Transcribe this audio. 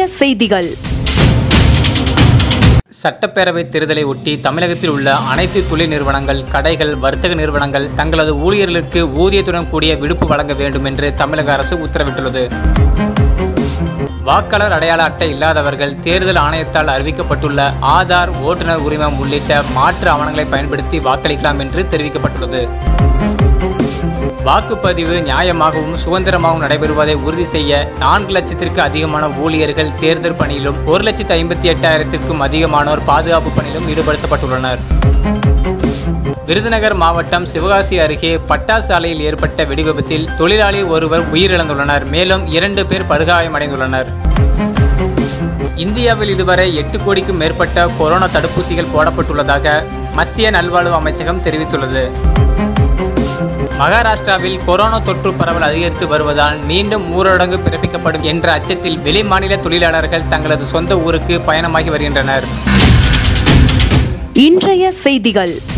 செய்திகள் சட்டப்பேரவை தேர்தலை ஒட்டி தமிழகத்தில் உள்ள அனைத்து தொழில் நிறுவனங்கள் கடைகள் வர்த்தக நிறுவனங்கள் தங்களது ஊழியர்களுக்கு ஊதியத்துடன் கூடிய விடுப்பு வழங்க வேண்டும் என்று தமிழக அரசு உத்தரவிட்டுள்ளது வாக்காளர் அடையாள அட்டை இல்லாதவர்கள் தேர்தல் ஆணையத்தால் அறிவிக்கப்பட்டுள்ள ஆதார் ஓட்டுநர் உரிமம் உள்ளிட்ட மாற்று ஆவணங்களை பயன்படுத்தி வாக்களிக்கலாம் என்று தெரிவிக்கப்பட்டுள்ளது வாக்குப்பதிவு நியாயமாகவும் சுதந்திரமாகவும் நடைபெறுவதை உறுதி செய்ய நான்கு லட்சத்திற்கு அதிகமான ஊழியர்கள் தேர்தல் பணியிலும் ஒரு லட்சத்து ஐம்பத்தி எட்டாயிரத்திற்கும் அதிகமானோர் பாதுகாப்பு பணியிலும் ஈடுபடுத்தப்பட்டுள்ளனர் விருதுநகர் மாவட்டம் சிவகாசி அருகே பட்டாசு ஆலையில் ஏற்பட்ட வெடிவிபத்தில் தொழிலாளி ஒருவர் உயிரிழந்துள்ளனர் மேலும் இரண்டு பேர் படுகாயமடைந்துள்ளனர் இந்தியாவில் இதுவரை எட்டு கோடிக்கும் மேற்பட்ட கொரோனா தடுப்பூசிகள் போடப்பட்டுள்ளதாக மத்திய நல்வாழ்வு அமைச்சகம் தெரிவித்துள்ளது மகாராஷ்டிராவில் கொரோனா தொற்று பரவல் அதிகரித்து வருவதால் மீண்டும் ஊரடங்கு பிறப்பிக்கப்படும் என்ற அச்சத்தில் வெளிமாநில தொழிலாளர்கள் தங்களது சொந்த ஊருக்கு பயணமாகி வருகின்றனர் இன்றைய செய்திகள்